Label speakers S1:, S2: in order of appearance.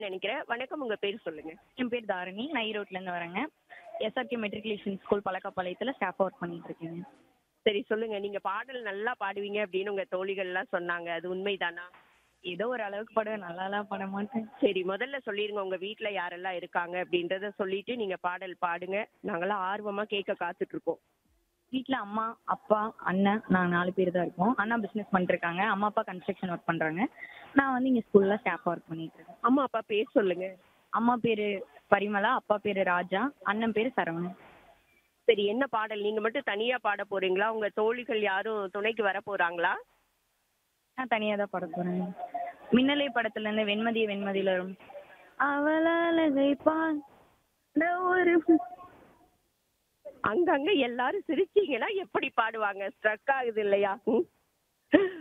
S1: நினைக்கிறேன் வணக்கம் உங்க பேர் சொல்லுங்க
S2: என் பேர் தாரணி நான் ஈரோட்லேருந்து வரேங்க எஸ்ஆர்கே மெட்ரிகுலேஷன் ஸ்கூல் பழக்கப்பாளையத்தில் ஸ்டாஃபாக ஒர்க் பண்ணிட்டு இருக்கேங்க
S1: சரி சொல்லுங்க நீங்க பாடல் நல்லா பாடுவீங்க அப்படின்னு உங்க தோழிகள் எல்லாம் சொன்னாங்க அது உண்மைதானா
S2: ஏதோ ஒரு அளவுக்கு பாடுவேன் நல்லாலாம் பாட மாட்டேன்
S1: சரி முதல்ல சொல்லிருங்க உங்க வீட்ல யாரெல்லாம் இருக்காங்க அப்படின்றத சொல்லிட்டு நீங்க பாடல் பாடுங்க நாங்கெல்லாம் ஆர்வமா கேட்க காத்துட்டு இருக்கோம்
S2: வீட்டில் அம்மா அப்பா அண்ணன் நாங்கள் நாலு பேர் தான் இருக்கோம் அண்ணா பிஸ்னஸ் பண்ணிருக்காங்க அம்மா அப்பா கன்ஸ்ட்ரக்ஷன் ஒர்க் பண்ணுறாங்க நான் வந்து இங்கே ஸ்கூலில் ஸ்டாஃபாக ஒர்க் பண்ணிட்டு இருக்கேன்
S1: அம்மா அப்பா பேர் சொல்லுங்க
S2: அம்மா பேர் பரிமளா அப்பா பேர் ராஜா அண்ணன் பேர் சரவணன்
S1: சரி என்ன பாடல் நீங்க மட்டும் தனியா பாட போறீங்களா உங்க தோழிகள் யாரும் துணைக்கு வர போறாங்களா
S2: நான் தனியாக தான் பாட போகிறேன் மின்னலை படத்துலேருந்து வெண்மதிய வெண்மதியில் வரும் அவளழகை பால் ஒரு
S1: அங்கங்க எல்லாரும் சிரிச்சீங்கன்னா எப்படி பாடுவாங்க ஸ்ட்ரக் ஆகுது இல்லையா ம்?